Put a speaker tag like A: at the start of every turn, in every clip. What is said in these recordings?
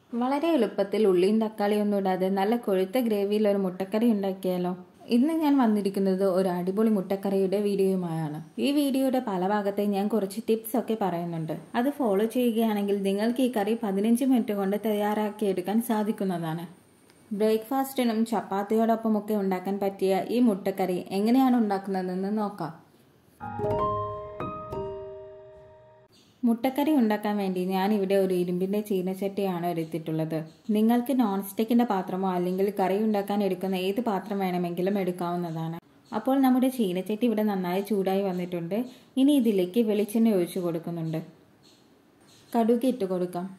A: വളരെ എളുപ്പത്തിൽ ഉള്ളിയും തക്കാളിയും ഒന്നും ഇടാതെ നല്ല കൊഴുത്ത ഗ്രേവിയിൽ ഒരു മുട്ടക്കറി ഉണ്ടാക്കിയാലോ ഇന്ന് ഞാൻ വന്നിരിക്കുന്നത് ഒരു അടിപൊളി മുട്ടക്കറിയുടെ വീഡിയോയുമായാണ് ഈ വീഡിയോയുടെ പല ഭാഗത്തെ ഞാൻ കുറച്ച് ടിപ്സ് ഒക്കെ പറയുന്നുണ്ട് അത് ഫോളോ ചെയ്യുകയാണെങ്കിൽ നിങ്ങൾക്ക് ഈ കറി പതിനഞ്ച് മിനിറ്റ് കൊണ്ട് തയ്യാറാക്കിയെടുക്കാൻ സാധിക്കുന്നതാണ് ബ്രേക്ക്ഫാസ്റ്റിനും ചപ്പാത്തിയോടൊപ്പമൊക്കെ ഉണ്ടാക്കാൻ പറ്റിയ ഈ മുട്ടക്കറി എങ്ങനെയാണ് ഉണ്ടാക്കുന്നതെന്ന് നോക്കാം മുട്ടക്കറി ഉണ്ടാക്കാൻ വേണ്ടി ഞാൻ ഇവിടെ ഒരു ഇരുമ്പിന്റെ ചീനച്ചട്ടിയാണ് എടുത്തിട്ടുള്ളത് നിങ്ങൾക്ക് നോൺ സ്റ്റിക്കിന്റെ പാത്രമോ അല്ലെങ്കിൽ കറി ഉണ്ടാക്കാൻ എടുക്കുന്ന ഏത് പാത്രം വേണമെങ്കിലും എടുക്കാവുന്നതാണ് അപ്പോൾ നമ്മുടെ ചീനച്ചട്ടി ഇവിടെ നന്നായി ചൂടായി വന്നിട്ടുണ്ട് ഇനി ഇതിലേക്ക് വെളിച്ചെണ്ണ ഒഴിച്ചു കൊടുക്കുന്നുണ്ട് കടുക് ഇട്ട് കൊടുക്കാം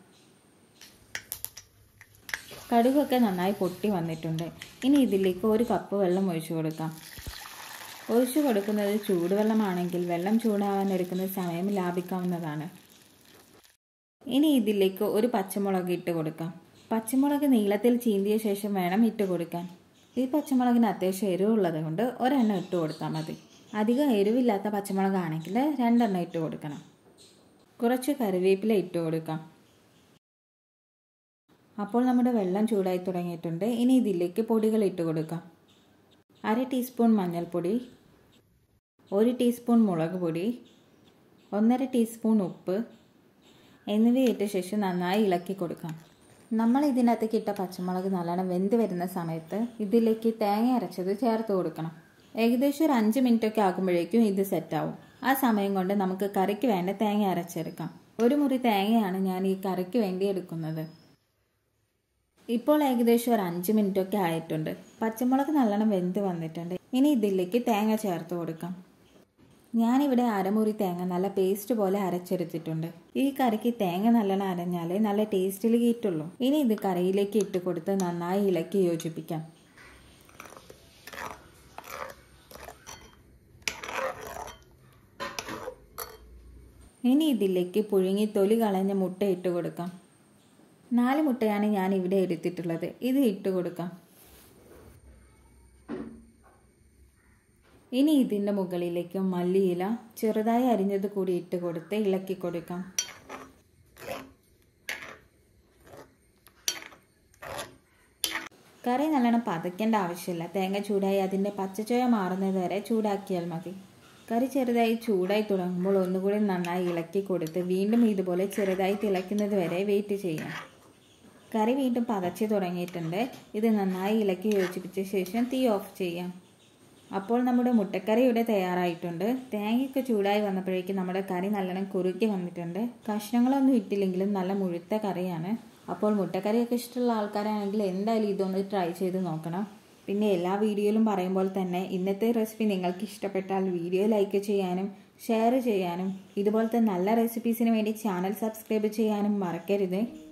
A: കടുകൊക്കെ നന്നായി പൊട്ടി വന്നിട്ടുണ്ട് ഇനി ഇതിലേക്ക് ഒരു കപ്പ് വെള്ളം ഒഴിച്ചു കൊടുക്കാം ഒഴിച്ചു കൊടുക്കുന്നത് ചൂടുവെള്ളമാണെങ്കിൽ വെള്ളം ചൂടാവാൻ എടുക്കുന്ന സമയം ലാഭിക്കാവുന്നതാണ് ഇനി ഇതിലേക്ക് ഒരു പച്ചമുളക് ഇട്ട് കൊടുക്കാം പച്ചമുളക് നീളത്തിൽ ചീന്തിയ ശേഷം വേണം ഇട്ട് കൊടുക്കാൻ ഈ പച്ചമുളകിന് അത്യാവശ്യം എരിവുള്ളത് കൊണ്ട് ഒരെണ്ണം ഇട്ട് കൊടുത്താൽ മതി അധികം എരിവില്ലാത്ത പച്ചമുളകാണെങ്കിൽ രണ്ടെണ്ണം ഇട്ട് കൊടുക്കണം കുറച്ച് കറിവേപ്പില ഇട്ട് കൊടുക്കാം അപ്പോൾ നമ്മുടെ വെള്ളം ചൂടായി തുടങ്ങിയിട്ടുണ്ട് ഇനി ഇതിലേക്ക് പൊടികൾ ഇട്ട് കൊടുക്കാം അര ടീസ്പൂൺ മഞ്ഞൾപ്പൊടി ഒരു ടീസ്പൂൺ മുളക് പൊടി ഒന്നര ടീസ്പൂൺ ഉപ്പ് എന്നിവയിട്ട ശേഷം നന്നായി ഇളക്കി കൊടുക്കാം നമ്മൾ ഇതിനകത്തേക്ക് ഇട്ട പച്ചമുളക് നല്ലോണം വെന്ത് വരുന്ന സമയത്ത് ഇതിലേക്ക് തേങ്ങ അരച്ചത് ചേർത്ത് കൊടുക്കണം ഏകദേശം ഒരു അഞ്ച് മിനിറ്റ് ഒക്കെ ആകുമ്പോഴേക്കും ഇത് സെറ്റാവും ആ സമയം കൊണ്ട് നമുക്ക് കറിക്ക് വേണ്ട തേങ്ങ അരച്ചെടുക്കാം ഒരു മുറി തേങ്ങയാണ് ഞാൻ ഈ കറിക്ക് വേണ്ടി എടുക്കുന്നത് ഇപ്പോൾ ഏകദേശം ഒരു അഞ്ച് മിനിറ്റ് ഒക്കെ ആയിട്ടുണ്ട് പച്ചമുളക് നല്ലോണം വെന്ത് വന്നിട്ടുണ്ട് ഇനി ഇതിലേക്ക് തേങ്ങ ചേർത്ത് കൊടുക്കാം ഞാനിവിടെ അരമുറി തേങ്ങ നല്ല പേസ്റ്റ് പോലെ അരച്ചെടുത്തിട്ടുണ്ട് ഈ കറിക്ക് തേങ്ങ നല്ലോണം അരഞ്ഞാലേ നല്ല ടേസ്റ്റിൽ കിട്ടുള്ളൂ ഇനി ഇത് കറിയിലേക്ക് ഇട്ട് കൊടുത്ത് നന്നായി ഇളക്കി യോജിപ്പിക്കാം ഇനി ഇതിലേക്ക് പുഴുങ്ങി തൊലി കളഞ്ഞ മുട്ട ഇട്ട് കൊടുക്കാം നാല് മുട്ടയാണ് ഞാൻ ഇവിടെ എടുത്തിട്ടുള്ളത് ഇത് ഇട്ട് കൊടുക്കാം ഇനി ഇതിൻ്റെ മുകളിലേക്ക് മല്ലിയില ചെറുതായി അരിഞ്ഞത് കൂടി ഇട്ട് കൊടുത്ത് ഇളക്കി കൊടുക്കാം കറി നല്ലോണം പതയ്ക്കേണ്ട ആവശ്യമില്ല തേങ്ങ ചൂടായി അതിൻ്റെ പച്ചച്ചോയ മാറുന്നത് വരെ ചൂടാക്കിയാൽ മതി കറി ചെറുതായി ചൂടായി തുടങ്ങുമ്പോൾ ഒന്നുകൂടി നന്നായി ഇളക്കി കൊടുത്ത് വീണ്ടും ഇതുപോലെ ചെറുതായി തിളയ്ക്കുന്നത് വരെ വെയിറ്റ് ചെയ്യാം കറി വീണ്ടും പതച്ച് തുടങ്ങിയിട്ടുണ്ട് ഇത് നന്നായി ഇളക്കി യോജിപ്പിച്ച ശേഷം തീ ഓഫ് ചെയ്യാം അപ്പോൾ നമ്മുടെ മുട്ടക്കറി ഇവിടെ തയ്യാറായിട്ടുണ്ട് തേങ്ങയൊക്കെ ചൂടായി വന്നപ്പോഴേക്കും നമ്മുടെ കറി നല്ലോണം കുറുക്കി വന്നിട്ടുണ്ട് കഷ്ണങ്ങളൊന്നും ഇട്ടില്ലെങ്കിലും നല്ല മുഴുത്ത കറിയാണ് അപ്പോൾ മുട്ടക്കറിയൊക്കെ ഇഷ്ടമുള്ള ആൾക്കാരാണെങ്കിൽ എന്തായാലും ഇതൊന്ന് ട്രൈ ചെയ്ത് നോക്കണം പിന്നെ എല്ലാ വീഡിയോയിലും പറയുമ്പോൾ തന്നെ ഇന്നത്തെ റെസിപ്പി നിങ്ങൾക്ക് ഇഷ്ടപ്പെട്ടാൽ വീഡിയോ ലൈക്ക് ചെയ്യാനും ഷെയർ ചെയ്യാനും ഇതുപോലത്തെ നല്ല റെസിപ്പീസിന് വേണ്ടി ചാനൽ സബ്സ്ക്രൈബ് ചെയ്യാനും മറക്കരുത്